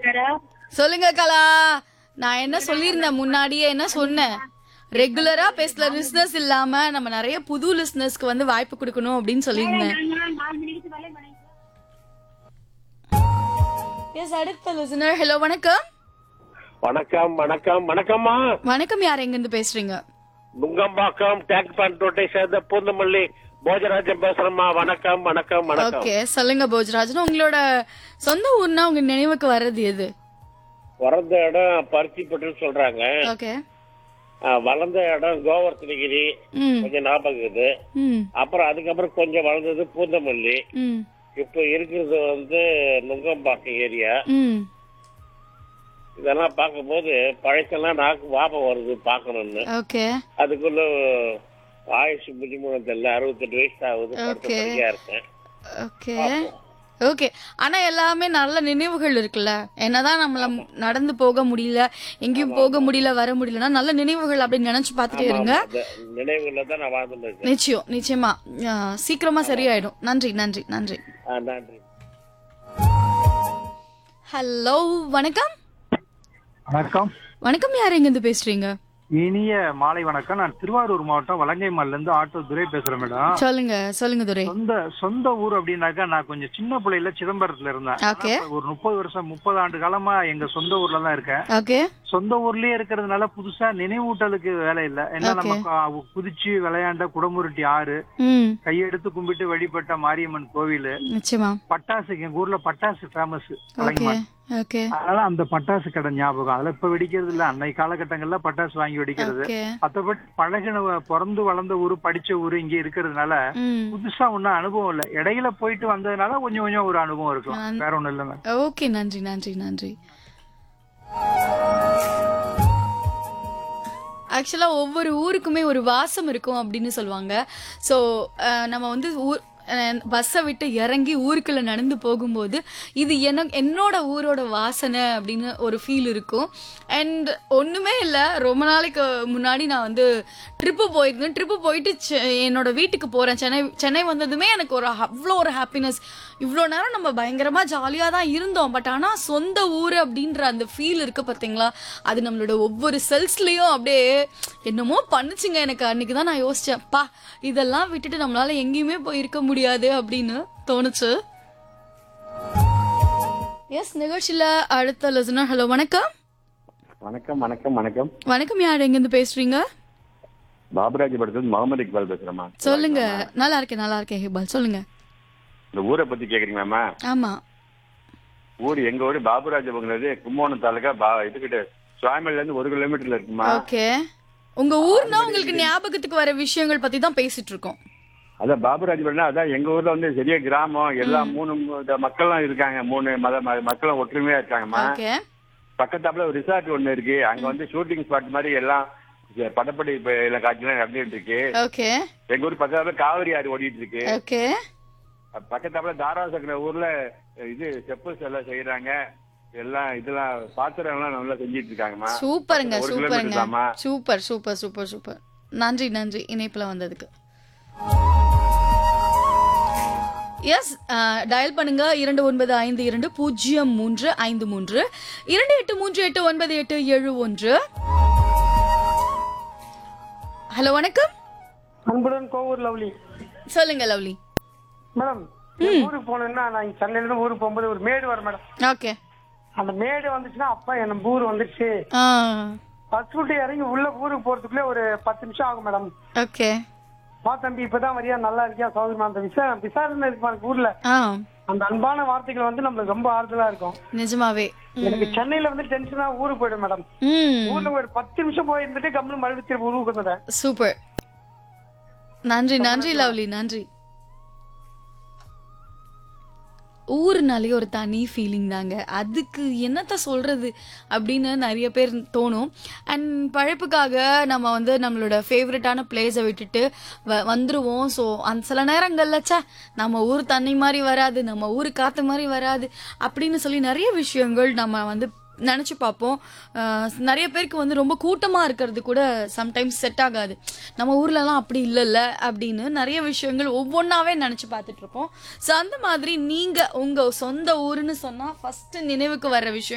பேசுறா சொல்லுங்க கலா நான் என்ன சொல்லியிருந்தேன் முன்னாடியே என்ன சொன்னேன் ரெகுலரா பேசுற லிஸ்னஸ் இல்லாம நம்ம நிறைய புது லிஸ்னஸ்க்கு வந்து வாய்ப்பு கொடுக்கணும் அப்படின்னு சொல்லியிருந்தேன் நாலு மணிக்கு வேலை பண்ணி எஸ் அடுத்த லிசனர் ஹலோ வணக்கம் வணக்கம் வணக்கம் வணக்கம்மா வணக்கம் யார் எங்க இருந்து பேசுறீங்க நுங்கம்பாக்கம் டேங்க் பண்ட் ரோட்டை சேர்ந்த பூந்தமல்லி போஜராஜன் பேசுறேம்மா வணக்கம் வணக்கம் வணக்கம் ஓகே சொல்லுங்க போஜராஜன் உங்களோட சொந்த ஊர்னா உங்க நினைவுக்கு வர்றது எது பிறந்த இடம் பருத்திப்பட்டு சொல்றாங்க ஓகே ஆ, வளர்ந்த இடம் கோவர்த்தனகிரி ம் கொஞ்சம் ஞாபகம் இருக்குது ம் அப்புறம் அதுக்கப்புறம் கொஞ்சம் வளர்ந்தது பூந்தமல்லி ம் இப்போ இருக்கிறது வந்து நுங்கம்பாக்கம் ஏரியா ம் இதெல்லாம் பார்க்கும்போது பழசெல்லாம் நாக்கு வாபம் வருது பார்க்கணும்னு ஓகே அதுக்குள்ள ஆயுசு முதிமூணம் தெரியல அறுபத்தெட்டு வயசு ஆகுது படுத்த Okay. படுக்கையா இருக்கேன் ஓகே ஓகே ஆனா எல்லாமே நல்ல நினைவுகள் இருக்குல்ல என்னதான் நம்மள நடந்து போக முடியல எங்கேயும் போக முடியல வர முடியலன்னா நல்ல நினைவுகள் அப்படி நினைச்சு பார்த்துட்டே இருங்க அந்த நினைவுல தான் நான் வாழ்ந்துட்டு இருக்கேன் நிச்சயம் நிச்சயமா ஆ, சீக்கிரமா சரியாயிடும் நன்றி நன்றி நன்றி ஆ, நன்றி ஹலோ வணக்கம் வணக்கம் வணக்கம் யார் எங்க இருந்து பேசுறீங்க இனிய மாலை வணக்கம் நான் திருவாரூர் மாவட்டம் வலங்கைமால்ல இருந்து ஆட்டோ துரை பேசுறேன் மேடம் சொல்லுங்க சொல்லுங்க துரை சொந்த சொந்த ஊர் அப்படின்னாக்கா நான் கொஞ்சம் சின்ன பிள்ளையில சிதம்பரத்துல இருந்தேன் Okay. ஆனா, ஒரு முப்பது வருஷம் முப்பது ஆண்டு காலமா எங்க சொந்த ஊர்ல தான் இருக்கேன் ஓகே சொந்த ஊர்லயே இருக்கிறதுனால புதுசா நினைவூட்டலுக்கு வேலை இல்ல ஏன்னா Okay. நம்ம க- குதிச்சு விளையாண்ட குடமுருட்டி ஆறு ம் கையெடுத்து கும்பிட்டு வழிபட்ட மாரியம்மன் கோவில் நிச்சயமா பட்டாசு எங்க ஊர்ல பட்டாசு ஃபேமஸ் ஓகே ஓகே அதனால அந்த பட்டாசு கடை ஞாபகம் அதெல்லாம் இப்ப வெடிக்கிறது இல்ல அன்னைக்கு காலகட்டங்கள்ல பட்டாசு வாங்கி வெடிக்கிறது ஓகே மத்தபடி பழகின பிறந்து வளர்ந்த ஊரு படிச்ச ஊரு இங்க இருக்கிறதுனால ம் புதுசா ஒன்னும் அனுபவம் இல்ல இடையில போயிட்டு வந்ததுனால கொஞ்சம் கொஞ்சம் ஒரு அனுபவம் இருக்கும் வேற ஒண்ணும் இல்லைங்க ஓகே நன்றி நன்றி நன்றி ஆக்சுவலாக ஒவ்வொரு ஊருக்குமே ஒரு வாசம் இருக்கும் அப்படின்னு சொல்லுவாங்க ஸோ நம்ம வந்து ஊர் பஸ்ஸை விட்டு இறங்கி ஊருக்குள்ள நடந்து போகும்போது இது என்ன என்னோட ஊரோட வாசனை அப்படின்னு ஒரு ஃபீல் இருக்கும் அண்ட் ஒன்றுமே இல்லை ரொம்ப நாளைக்கு முன்னாடி நான் வந்து ட்ரிப்பு போயிருந்தேன் ட்ரிப்பு போயிட்டு செ- என்னோட வீட்டுக்கு போகிறேன் சென்னை சென்னை வந்ததுமே எனக்கு ஒரு அவ்வளோ ஒரு ஹாப்பினஸ் இவ்வளோ நேரம் நம்ம பயங்கரமாக ஜாலியாக தான் இருந்தோம் பட் ஆனால் சொந்த ஊர் அப்படின்ற அந்த ஃபீல் இருக்கு பார்த்தீங்களா அது நம்மளோட ஒவ்வொரு செல்ஸ்லேயும் அப்படியே என்னமோ பண்ணுச்சுங்க எனக்கு அன்னைக்கு தான் நான் யோசிச்சேன் பா இதெல்லாம் விட்டுட்டு நம்மளால எங்கேயுமே போய் இருக்க முடியாது அப்படின்னு தோணுச்சு எஸ் நிகழ்ச்சியில் அடுத்த லிசனர் ஹலோ வணக்கம் வணக்கம் வணக்கம் வணக்கம் வணக்கம் யார் எங்கேருந்து பேசுறீங்க பாபுராஜ் படத்துல முகமது இக்பால் பேசுறேம்மா சொல்லுங்க நல்லா இருக்கேன் நல்லா இருக்கேன் ஹிபால் சொல்லுங்க இந்த ஊரை பத்தி கேக்குறீங்களாம்மா ஆமா ஊர் எங்க ஊரு பாபுராஜ் பங்கிறது கும்போணம் தாலுக்கா பா இதுகிட்ட சுவாமில இருந்து ஒரு கிலோமீட்டர்ல இருக்குமா ஓகே உங்க ஊர்னா உங்களுக்கு ஞாபகத்துக்கு வர விஷயங்கள் பத்தி தான் பேசிட்டு இருக்கோம் அதான் பாபுராஜ் படம் அதான் எங்க ஊர்ல வந்து பெரிய கிராமம் எல்லா மூணு இந்த மக்களும் இருக்காங்க மூணு மத ம- மக்களும் ஒற்றுமையா இருக்காங்கம்மா ஓகே பக்கத்தாப்புல ஒரு ரிசார்ட் ஒண்ணு இருக்கு அங்க வந்து ஷூட்டிங் ஸ்பாட் மாதிரி எல்லாம் இங்க படப்படி இப்ப எல்லாம் காட்சியெல்லாம் நடந்துட்டு இருக்கு ஓகே எங்க ஊர் பக்கத்தாப்புல காவிரி ஆறு ஓடிட்டு இருக்கு ஓகே பக்கத்தாப்புல தாராசக்கர ஊர்ல இது செப்பல்ஸ் எல்லாம் செய்யறாங்க எல்லாம் இதெல்லாம் பாத்திரம் எல்லாம் நல்லா செஞ்சிட்டு இருக்காங்கம்மா சூப்பருங்க ஒரு சூப்பருங்க கிலோமீட்டர் தாம்மா. சூப்பர் சூப்பர் சூப்பர் சூப்பர் நன்றி நன்றி இணைப்புல வந்ததுக்கு எஸ் டயல் பண்ணுங்க இரண்டு ஒன்பது ஐந்து இரண்டு பூஜ்ஜியம் மூன்று ஐந்து மூன்று இரண்டு எட்டு மூன்று எட்டு ஒன்பது எட்டு ஏழு ஒன்று ஹலோ வணக்கம் அன்புடன் கோவூர் லவ்லி சொல்லுங்க லவ்லி மேடம் என் ஊருக்கு போனேன்னா நான் இங்க சென்னையில இருந்து ஊருக்கு போகும்போது ஒரு மேடு வரும் மேடம் ஓகே அந்த மேடு வந்துச்சுன்னா அப்பா என் ஊர் வந்துருச்சு ஆ பஸ் விட்டு இறங்கி உள்ள ஊருக்கு போறதுக்குள்ளே ஒரு பத்து நிமிஷம் ஆகும் மேடம் ஓகே வா தம்பி இப்பதான் வரியா நல்லா இருக்கியா சௌகரியமா அந்த விசா விசாரணை இருக்கு பாருங்க ஊர்ல ஆ அந்த அன்பான வார்த்தைகள் வந்து நம்மளுக்கு ரொம்ப ஆறுதலா இருக்கும் நிஜமாவே எனக்கு சென்னையில வந்து டென்ஷனா ஊருக்கு போயிடும் மேடம் ம் ஊர்ல ஒரு பத்து நிமிஷம் போயிருந்துட்டு கம்முனு மறுபடியும் திரும்ப ஊருக்கு வந்துட்டேன் சூப்பர் நன்றி நன்றி லவ்லி நன்றி ஊருனாலே ஒரு தனி ஃபீலிங் தாங்க அதுக்கு என்னத்த சொல்றது அப்படின்னு நிறைய பேர் தோணும் அண்ட் பழப்புக்காக நம்ம வந்து நம்மளோட ஃபேவரட்டான பிளேஸை விட்டுட்டு வ வந்துருவோம் ஸோ அந்த சில நேரங்கள்ல ச்சே நம்ம ஊர் தண்ணி மாதிரி வராது நம்ம ஊர் காற்று மாதிரி வராது அப்படின்னு சொல்லி நிறைய விஷயங்கள் நம்ம வந்து நினச்சி பார்ப்போம் அஹ் நிறைய பேருக்கு வந்து ரொம்ப கூட்டமாக இருக்கிறது கூட சம்டைம்ஸ் செட் ஆகாது நம்ம ஊர்லலாம் அப்படி இல்லைல்ல அப்படின்னு நிறைய விஷயங்கள் ஒவ்வொன்றாவே நினச்சி பார்த்துட்டு இருப்போம் ஸோ அந்த மாதிரி நீங்கள் உங்கள் சொந்த ஊருன்னு சொன்னால் ஃபஸ்ட்டு நினைவுக்கு வர்ற விஷயம்